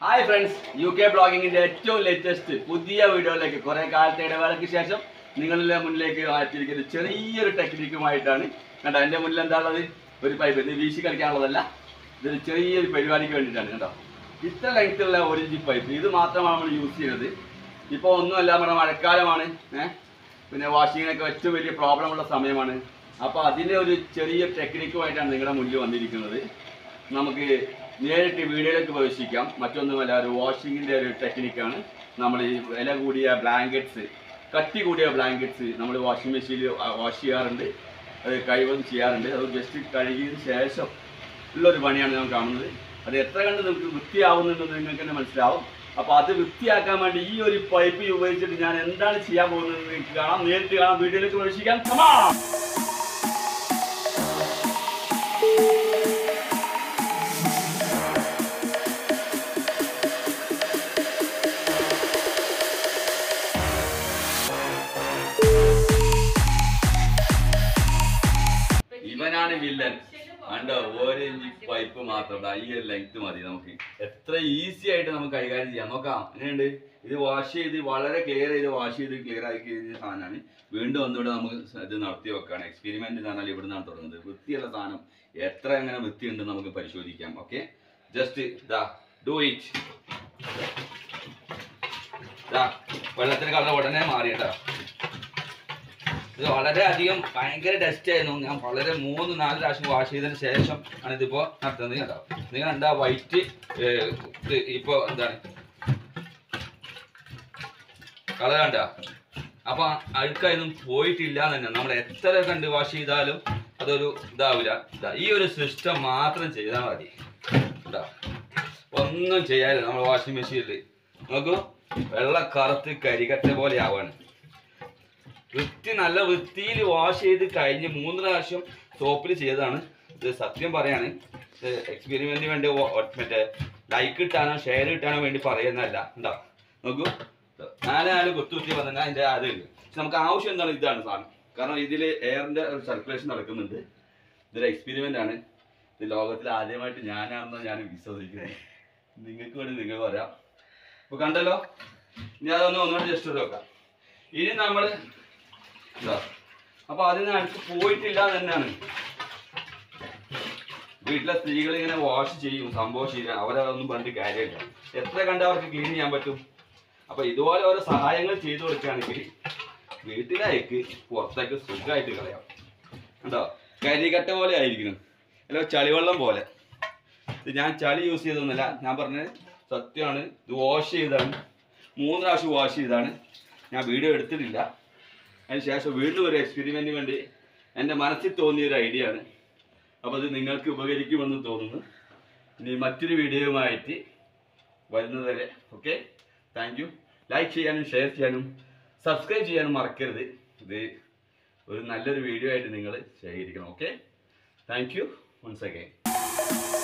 Hi friends U K ബ്ലോഗിങ്ങിന്റെ ഏറ്റവും latest പുതിയ വീഡിയോയിലേക്ക് കുറെ കാലത്തെ ഇടവേളയ്ക്ക് ശേഷം നിങ്ങളുടെ മുന്നിലേക്ക് മാറ്റിയിരിക്കുന്ന ചെറിയൊരു ടെക്നിക്കുമായിട്ടാണ് കണ്ടോ എൻ്റെ മുന്നിൽ എന്താ ഉള്ളത് ഒരു പൈപ്പ് ഇത് വീശി കളിക്കാനുള്ളതല്ല ഇതൊരു ചെറിയൊരു പരിപാടിക്ക് വേണ്ടിയിട്ടാണ് കണ്ടോ ഇത്ര ലെങ്ത് ഉള്ള ഒരു ഇഞ്ച് പൈപ്പ് ഇത് മാത്രമാണ് നമ്മൾ യൂസ് ചെയ്യുന്നത് ഇപ്പോൾ ഒന്നുമല്ല നമ്മുടെ മഴക്കാലമാണ് ഏഹ് പിന്നെ വാഷിങ്ങിനൊക്കെ ഏറ്റവും വലിയ പ്രോബ്ലം ഉള്ള സമയമാണ് അപ്പോൾ അതിൻ്റെ ഒരു ചെറിയ ടെക്നിക്കുമായിട്ടാണ് നിങ്ങളുടെ മുന്നിൽ വന്നിരിക്കുന്നത് നമുക്ക് നേരിട്ട് വീഡിയോയിലേക്ക് പ്രവേശിക്കാം മറ്റൊന്നുമല്ല ഒരു വാഷിങ്ങിൻ്റെ ഒരു ടെക്നിക്കാണ് നമ്മൾ ഈ വില കൂടിയ ബ്ലാങ്കറ്റ്സ് കട്ടി കൂടിയ ബ്ലാങ്കറ്റ്സ് നമ്മൾ വാഷിംഗ് മെഷീനിൽ വാഷ് ചെയ്യാറുണ്ട് അത് കഴിവതും ചെയ്യാറുണ്ട് അത് ജസ്റ്റ് കഴുകിയതിന് ശേഷം ഉള്ളൊരു പണിയാണ് ഞാൻ കാണുന്നത് അത് എത്ര കണ്ട് നമുക്ക് വൃത്തിയാവുന്നുണ്ടെന്ന് നിങ്ങൾക്ക് തന്നെ മനസ്സിലാവും അപ്പോൾ അത് വൃത്തിയാക്കാൻ വേണ്ടി ഈ ഒരു പൈപ്പ് ഉപയോഗിച്ചിട്ട് ഞാൻ എന്താണ് ചെയ്യാൻ പോകുന്നത് നിങ്ങൾക്ക് കാണാം നേരിട്ട് കാണാം വീഡിയോയിലേക്ക് പ്രവേശിക്കാം Come on! ഇവനാണ് വില്ലൻ കണ്ടോ ഒരു ഇഞ്ച് പൈപ്പ് മാത്രം ദാ ഈ ഒരു ലെങ്ത് മതി നമുക്ക് എത്ര ഈസി ആയിട്ട് നമുക്ക് കൈകാര്യം ചെയ്യാം നോക്കാം എങ്ങനെയുണ്ട് ഇത് വാഷ് ചെയ്ത് വളരെ ക്ലിയർ ചെയ്ത് വാഷ് ചെയ്ത് ക്ലിയർ ആക്കി കഴിഞ്ഞ സാധനമാണ് വീണ്ടും ഒന്നുകൂടെ നമുക്ക് ഇത് നടത്തി വെക്കുകയാണ് എക്സ്പെരിമെന്റ് എന്ന് പറഞ്ഞാൽ ഇവിടെ നിന്നാണ് തുടങ്ങുന്നത് വൃത്തിയുള്ള സാധനം എത്ര എങ്ങനെ വൃത്തിയുണ്ട് നമുക്ക് പരിശോധിക്കാം ഓക്കെ ജസ്റ്റ് ദാ ഡു ഇറ്റ് ദാ വെള്ളത്തിന് കളർ ഉടനെ മാറിയിട്ടാ ഇത് വളരെ അധികം ഭയങ്കര ഡസ്റ്റ് ആയിരുന്നു ഞാൻ വളരെ മൂന്ന് നാല് പ്രാവശ്യം വാഷ് ചെയ്തതിന് ശേഷം ആണ് ഇതിപ്പോ നടത്തുന്നത് കേട്ടോ നിങ്ങൾ എന്താ വൈറ്റ് ഇപ്പൊ എന്താണ് കളർ കണ്ട അപ്പൊ അഴുക്കായൊന്നും പോയിട്ടില്ല എന്ന് തന്നെ നമ്മൾ എത്ര കണ്ട് വാഷ് ചെയ്താലും അതൊരു ഇതാവില്ല ഇതാ ഈ ഒരു സിസ്റ്റം മാത്രം ചെയ്താൽ മതി കേട്ടോ ഒന്നും ചെയ്യാനില്ല നമ്മൾ വാഷിംഗ് മെഷീനിൽ നോക്കൂ വെള്ള കറുത്ത് കരികട്ട പോലെ ആവാണ് വൃത്തി നല്ല വൃത്തിയിൽ വാഷ് ചെയ്ത് കഴിഞ്ഞ് മൂന്ന് പ്രാവശ്യം സോപ്പിൽ ചെയ്തതാണ് ഇത് സത്യം പറയാണ് എക്സ്പെരിമെന്റിന് വേണ്ടി ഓ- ഒ- മറ്റേ ലൈക്ക് കിട്ടാനോ ഷെയർ കിട്ടാനോ വേണ്ടി പറയുന്നതല്ല ഉണ്ടോ നോക്കൂ നാലാല് കുത്തുകുത്തി വന്നാൽ അതിന്റെ അത് ഉണ്ട് പക്ഷെ നമുക്ക് ആവശ്യം എന്താണ് ഇതാണ് സാധനം കാരണം ഇതിൽ എയറിന്റെ ഒരു സർക്കുലേഷൻ നടക്കുന്നുണ്ട് ഇതൊരു എക്സ്പെരിമെന്റ് ആണ് ഇത് ലോകത്തിൽ ആദ്യമായിട്ട് ഞാനാണെന്ന് ഞാൻ വിശ്വസിക്കുന്നത് നിങ്ങൾക്ക് വേണ്ടി നിങ്ങൾ പറയാം അപ്പൊ കണ്ടല്ലോ ഇനി അതൊന്ന് ഒന്നുകൂടി ജസ്റ്റ് ഒരു നോക്കാം ഇനി നമ്മൾ ഇതാ അപ്പൊ അതിന് അടുത്ത് പോയിട്ടില്ല എന്ന് തന്നെയാണ് വീട്ടിലെ സ്ത്രീകൾ ഇങ്ങനെ വാഷ് ചെയ്യും സംഭവം ശരിയാണ് അവരതൊന്നും പറഞ്ഞിട്ട് കാര്യമില്ല എത്ര കണ്ട് അവർക്ക് ക്ലീൻ ചെയ്യാൻ പറ്റും അപ്പൊ ഇതുപോലെ ഓരോ സഹായങ്ങൾ ചെയ്തു കൊടുക്കുകയാണെങ്കിൽ വീട്ടിലേക്ക് പുറത്തേക്ക് സുഖമായിട്ട് കളയാം കണ്ടോ കരികട്ട പോലെ ആയിരിക്കണം അല്ല ചളിവെള്ളം പോലെ ഇത് ഞാൻ ചളി യൂസ് ചെയ്തൊന്നുമല്ല ഞാൻ പറഞ്ഞത് സത്യമാണ് ഇത് വാഷ് ചെയ്താണ് മൂന്ന് പ്രാവശ്യം വാഷ് ചെയ്താണ് ഞാൻ വീഡിയോ എടുത്തിട്ടില്ല അതിന് ശേഷം വീണ്ടും ഒരു എക്സ്പെരിമെന്റിന് വേണ്ടി എൻ്റെ മനസ്സിൽ തോന്നിയ ഒരു ഐഡിയ ആണ് അപ്പോൾ അത് നിങ്ങൾക്ക് ഉപകരിക്കുമെന്ന് തോന്നുന്നു ഇനി മറ്റൊരു വീഡിയോയുമായിട്ട് വരുന്നതുവരെ ഓക്കെ താങ്ക് യു ലൈക്ക് ചെയ്യാനും ഷെയർ ചെയ്യാനും സബ്സ്ക്രൈബ് ചെയ്യാനും മറക്കരുത് ഇത് ഒരു നല്ലൊരു വീഡിയോ ആയിട്ട് നിങ്ങൾ ശേഖരിക്കണം okay thank you once again